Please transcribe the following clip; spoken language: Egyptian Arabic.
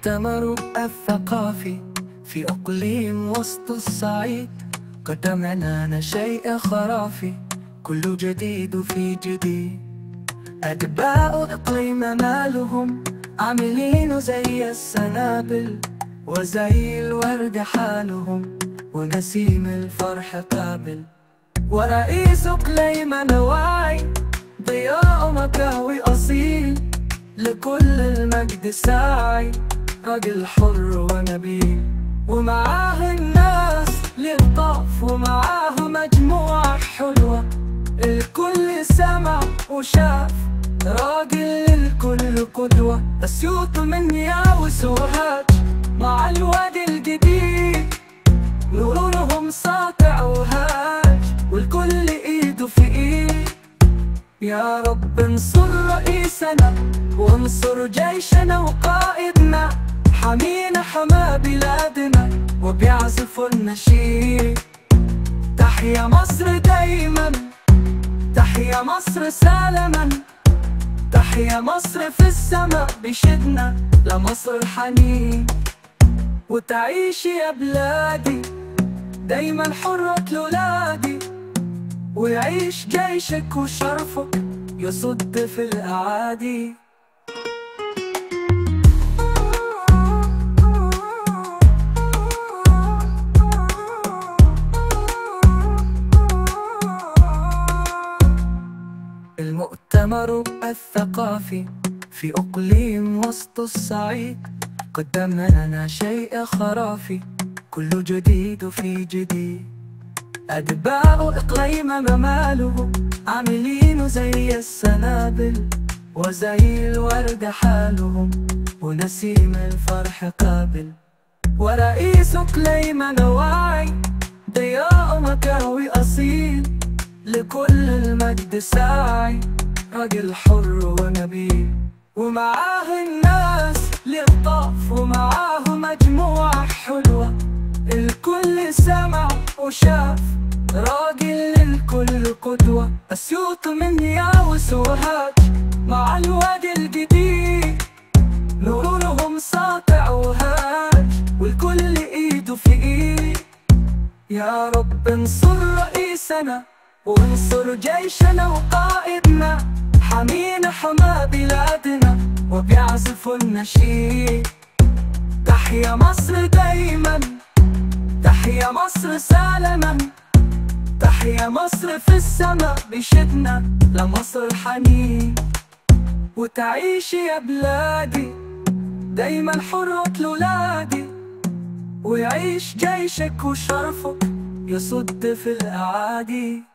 المؤتمر الثقافي في أقليم وسط الصعيد قدم لنا شيء خرافي كل جديد في جديد أتباع إقليم مالهم عاملين زي السنابل وزي الورد حالهم ونسيم الفرح قابل ورئيس إقليم نواعي ضياء مكاوي أصيل لكل المجد ساعي راجل حر ونبيل ومعاه الناس للطف ومعاه مجموعة حلوة الكل سمع وشاف راجل للكل قدوة أسيوط من ياوس وهاج مع الواد الجديد نورهم ساطع وهاج والكل ايده في ايد يا رب انصر رئيسنا وانصر جيشنا وقائدنا حمينا حما بلادنا وبيعزف النشيد تحيا مصر دايما تحيا مصر سالما تحيا مصر في السماء بشدنا لمصر حنين وتعيش يا بلادي دايما حرة لولادي ويعيش جيشك وشرفك يصد في الأعادي المؤتمر الثقافي في أقليم وسط الصعيد قدم لنا شيء خرافي كل جديد في جديد أتباع إقليم مماله عاملين زي السنابل وزي الورد حالهم ونسيم الفرح قابل ورئيس إقليم نواعي ضياء مكاوي أصيل لكل المجد ساعي راجل حر ونبيل ومعاه الناس للطف ومعاه مجموعة حلوة الكل سمع وشاف راجل للكل قدوة أسيوط من ياوس وهاج مع الواد الجديد نورهم ساطع وهاج والكل ايده في ايد يا رب انصر رئيسنا وانصر جيشنا وقائدنا حمينا حما بلادنا وبيعزف النشيد تحيا مصر دايما تحيا مصر سالما تحيا مصر في السماء بشدنا لمصر حنين وتعيش يا بلادي دايما حرة لولادي ويعيش جيشك وشرفك يصد في الأعادي